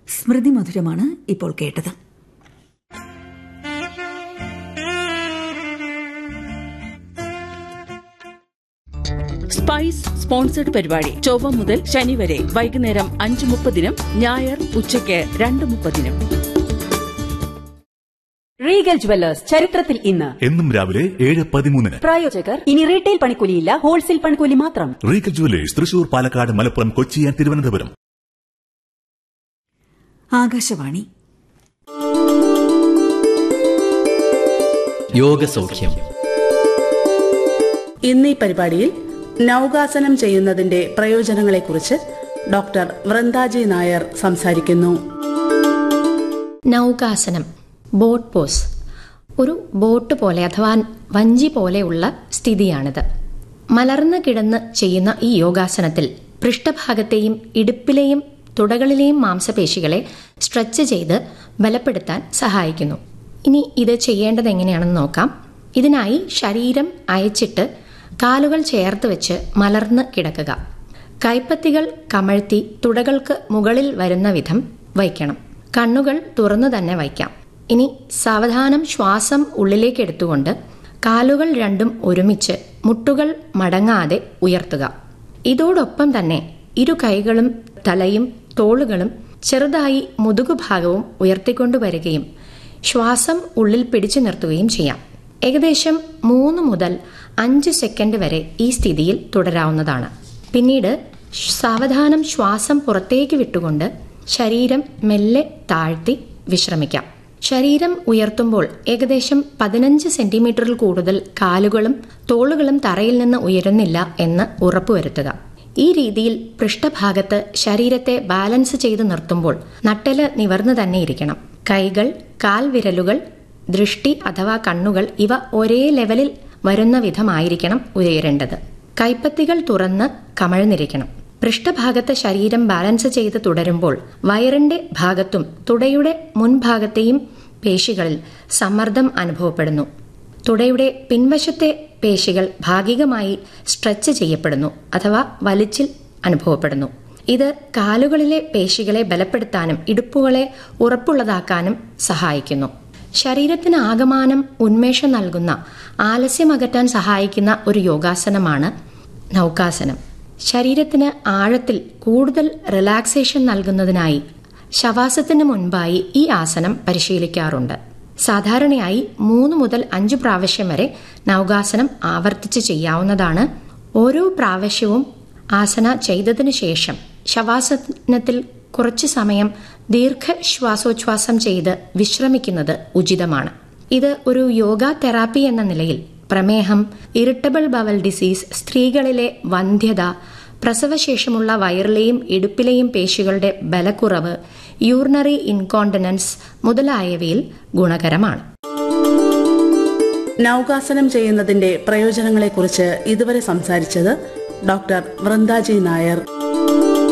സ്മൃതി മധുരമാണ് ഇപ്പോൾ കേട്ടത് സ്പൈസ് സ്പോൺസർഡ് പരിപാടി ചൊവ്വ മുതൽ ശനി വരെ വൈകുന്നേരം അഞ്ച് മുപ്പതിനും ഞായർ ഉച്ചയ്ക്ക് രണ്ട് മുപ്പതിനും റീഗൽ ജുവല്ലേഴ്സ് ചരിത്രത്തിൽ ഇന്ന് എന്നും രാവിലെ ഏഴ് പതിമൂന്നിന് പ്രായോജകർ ഇനി റീറ്റെയിൽ പണിക്കൂലിയില്ല ഹോൾസെയിൽ പണിക്കൂലി മാത്രം Regal jewellers Thrissur Palakkad Malappuram Kochi and Thiruvananthapuram Akashvani യോഗസൗഖ്യം ഇന്ന് ഈ പരിപാടിയിൽ നൗകാസനം ചെയ്യുന്നതിന്റെ പ്രയോജനങ്ങളെക്കുറിച്ച് ഡോക്ടർ വൃന്ദാജി നായർ സംസാരിക്കുന്നു നൗകാസനം ബോട്ട് പോസ് ഒരു ബോട്ട് പോലെ അഥവാ വഞ്ചി പോലെയുള്ള സ്ഥിതിയാണിത് മലർന്നു കിടന്ന് ചെയ്യുന്ന ഈ യോഗാസനത്തിൽ പൃഷ്ഠഭാഗത്തെയും ഇടുപ്പിലെയും തുടകളിലെയും മാംസപേശികളെ സ്ട്രെച്ച് ചെയ്ത് ബലപ്പെടുത്താൻ സഹായിക്കുന്നു ഇനി ഇത് ചെയ്യേണ്ടത് എങ്ങനെയാണെന്ന് നോക്കാം ഇതിനായി ശരീരം അയച്ചിട്ട് കാലുകൾ ചേർത്ത് വെച്ച് മലർന്ന് കിടക്കുക കൈപ്പത്തികൾ കമഴ്ത്തി തുടകൾക്ക് മുകളിൽ വരുന്ന വിധം വയ്ക്കണം കണ്ണുകൾ തുറന്നു തന്നെ വയ്ക്കാം ഇനി സാവധാനം ശ്വാസം ഉള്ളിലേക്ക് എടുത്തുകൊണ്ട് കാലുകൾ രണ്ടും ഒരുമിച്ച് മുട്ടുകൾ മടങ്ങാതെ ഉയർത്തുക ഇതോടൊപ്പം തന്നെ ഇരു കൈകളും തലയും തോളുകളും ചെറുതായി മുതുകുഭാഗവും ഉയർത്തിക്കൊണ്ടുവരികയും ശ്വാസം ഉള്ളിൽ പിടിച്ചു നിർത്തുകയും ചെയ്യാം ഏകദേശം മൂന്ന് മുതൽ അഞ്ച് സെക്കൻഡ് വരെ ഈ സ്ഥിതിയിൽ തുടരാവുന്നതാണ് പിന്നീട് സാവധാനം ശ്വാസം പുറത്തേക്ക് വിട്ടുകൊണ്ട് ശരീരം മെല്ലെ താഴ്ത്തി വിശ്രമിക്കാം ശരീരം ഉയർത്തുമ്പോൾ ഏകദേശം പതിനഞ്ച് സെന്റിമീറ്ററിൽ കൂടുതൽ കാലുകളും തോളുകളും തറയിൽ നിന്ന് ഉയരുന്നില്ല എന്ന് ഉറപ്പുവരുത്തുക ഈ രീതിയിൽ പൃഷ്ഠഭാഗത്ത് ശരീരത്തെ ബാലൻസ് ചെയ്ത് നിർത്തുമ്പോൾ നട്ടല് നിവർന്നു തന്നെ ഇരിക്കണം കൈകൾ കാൽവിരലുകൾ ദൃഷ്ടി അഥവാ കണ്ണുകൾ ഇവ ഒരേ ലെവലിൽ വരുന്ന വിധമായിരിക്കണം ഉയരേണ്ടത് കൈപ്പത്തികൾ തുറന്ന് കമഴ്ന്നിരിക്കണം പൃഷ്ഠഭാഗത്ത് ശരീരം ബാലൻസ് ചെയ്ത് തുടരുമ്പോൾ വയറിന്റെ ഭാഗത്തും തുടയുടെ മുൻഭാഗത്തെയും പേശികളിൽ സമ്മർദ്ദം അനുഭവപ്പെടുന്നു തുടയുടെ പിൻവശത്തെ പേശികൾ ഭാഗികമായി സ്ട്രെച്ച് ചെയ്യപ്പെടുന്നു അഥവാ വലിച്ചിൽ അനുഭവപ്പെടുന്നു ഇത് കാലുകളിലെ പേശികളെ ബലപ്പെടുത്താനും ഇടുപ്പുകളെ ഉറപ്പുള്ളതാക്കാനും സഹായിക്കുന്നു ശരീരത്തിന് ആകമാനം ഉന്മേഷം നൽകുന്ന ആലസ്യമകറ്റാൻ സഹായിക്കുന്ന ഒരു യോഗാസനമാണ് നൗകാസനം ശരീരത്തിന് ആഴത്തിൽ കൂടുതൽ റിലാക്സേഷൻ നൽകുന്നതിനായി ശവാസത്തിന് മുൻപായി ഈ ആസനം പരിശീലിക്കാറുണ്ട് സാധാരണയായി മൂന്ന് മുതൽ അഞ്ച് പ്രാവശ്യം വരെ നൗകാസനം ആവർത്തിച്ച് ചെയ്യാവുന്നതാണ് ഓരോ പ്രാവശ്യവും ആസന ചെയ്തതിനു ശേഷം ശവാസനത്തിൽ കുറച്ചു സമയം ദീർഘശ്വാസോച്ഛ്വാസം ചെയ്ത് വിശ്രമിക്കുന്നത് ഉചിതമാണ് ഇത് ഒരു യോഗ തെറാപ്പി എന്ന നിലയിൽ പ്രമേഹം ഇറിറ്റബിൾ ബവൽ ഡിസീസ് സ്ത്രീകളിലെ വന്ധ്യത പ്രസവശേഷമുള്ള വയറിലെയും ഇടുപ്പിലെയും പേശികളുടെ ബലക്കുറവ് യൂറിനറി ഇൻകോണ്ടിനൻസ് മുതലായവയിൽ ഗുണകരമാണ് നൗകാസനം ചെയ്യുന്നതിന്റെ പ്രയോജനങ്ങളെക്കുറിച്ച് ഇതുവരെ സംസാരിച്ചത് ഡോക്ടർ വൃന്ദാജി നായർ